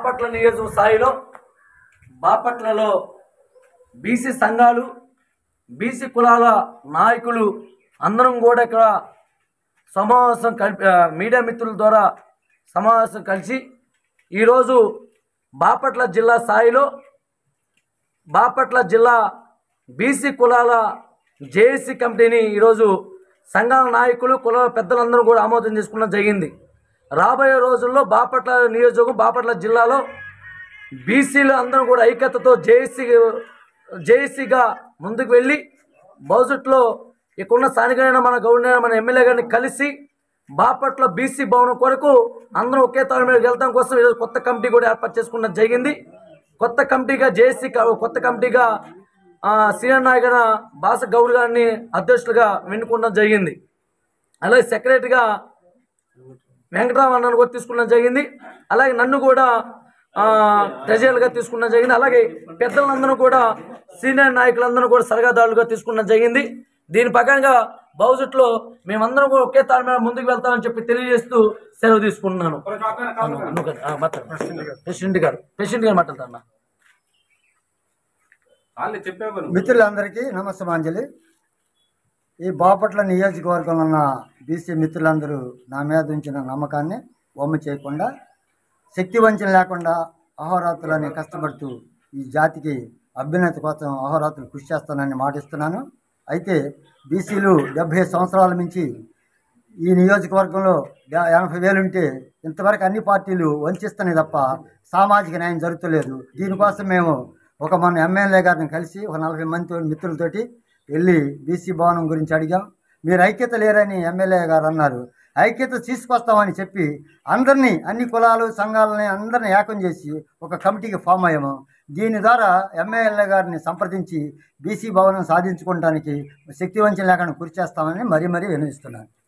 బాపట్ల నియోజక స్థాయిలో బాపట్లలో బీసీ సంఘాలు బీసీ కులాల నాయకులు అందరం కూడా ఇక్కడ సమావేశం కలిపి ఆ, మీడియా మిత్రుల ద్వారా సమావేశం కలిసి ఈరోజు బాపట్ల జిల్లా స్థాయిలో బాపట్ల జిల్లా బీసీ కులాల జేఏసీ కమిటీని ఈరోజు సంఘాల నాయకులు కులాల పెద్దలందరూ కూడా ఆమోదం చేసుకోవడం జరిగింది రాబోయే రోజుల్లో బాపట్ల నియోజకవర్గం బాపట్ల జిల్లాలో బీసీలు అందరూ కూడా ఐక్యతతో జేఏసీ జేఏసీగా ముందుకు వెళ్ళి భవిష్యత్తులో ఇక్కడున్న స్థానికమైన మన గవర్నర్ మన ఎమ్మెల్యే గారిని కలిసి బాపట్ల బీసీ భవనం కొరకు అందరం ఒకే తాడు మీద వెళ్తాం కోసం ఈరోజు కొత్త కమిటీ కూడా ఏర్పాటు చేసుకున్నది జరిగింది కొత్త కమిటీగా జేఏసీ క- కొత్త కమిటీగా ఆ, సీనియర్ నాయకున బాస గౌడ్ గారిని అధ్యక్షులుగా ఎన్నుకోవడం జరిగింది అలాగే సెక్రటరీగా వెంకటరామన్నను కూడా తీసుకున్నది జరిగింది అలాగే నన్ను కూడా ట్రెజరర్గా తీసుకున్నది జరిగింది అలాగే పెద్దలందరూ కూడా సీనియర్ నాయకులందరూ కూడా సలహాదారులుగా తీసుకున్నది జరిగింది దీని ప్రకారంగా భవిష్యత్తులో మేమందరం కూడా ఒకే తాళ మీద ముందుకు వెళ్తామని చెప్పి తెలియజేస్తూ సెలవు తీసుకుంటున్నాను నువ్వు కదా, ఆ, మాట్లాడు. ప్రెసిడెంట్ గారు ప్రెసిడెంట్ గారు మాట్లాడతారు వాళ్ళు చెప్పావు మిత్రులందరికీ నమస్తమాంజలి ఈ బాపట్ల నియోజకవర్గంలో ఉన్న బీసీ మిత్రులందరూ నా మీద ఉంచిన నమ్మకాన్ని వమ్ము చేయకుండా శక్తి వంచన లేకుండా అహోరాత్రులని కష్టపడుతూ ఈ జాతికి అభ్యున్నతి కోసం అహోరాత్రులు కృషి చేస్తానని మాటిస్తున్నాను అయితే బీసీలు డెబ్భై సంవత్సరాల మించి ఈ నియోజకవర్గంలో యా- ఎనభై వేలుంటే ఇంతవరకు అన్ని పార్టీలు వంచిస్తున్నాయి తప్ప సామాజిక న్యాయం జరుగుతలేదు దీనికోసం మేము ఒక మన ఎమ్మెల్యే గారిని కలిసి ఒక నలభై మంది మిత్రులతోటి వెళ్ళి బీసీ భవనం గురించి అడిగాం మీరు ఐక్యత లేరని ఎమ్మెల్యే గారు అన్నారు ఐక్యత తీసుకొస్తామని చెప్పి అందరినీ అన్ని కులాలు సంఘాలని అందరిని ఏకం చేసి ఒక కమిటీకి ఫామ్ అయ్యాము దీని ద్వారా ఎమ్మెల్యే గారిని సంప్రదించి బీసీ భవనం సాధించుకోవడానికి శక్తి వంచన లేకుండా కృషి చేస్తామని మరీ మరీ వినిపిస్తున్నాను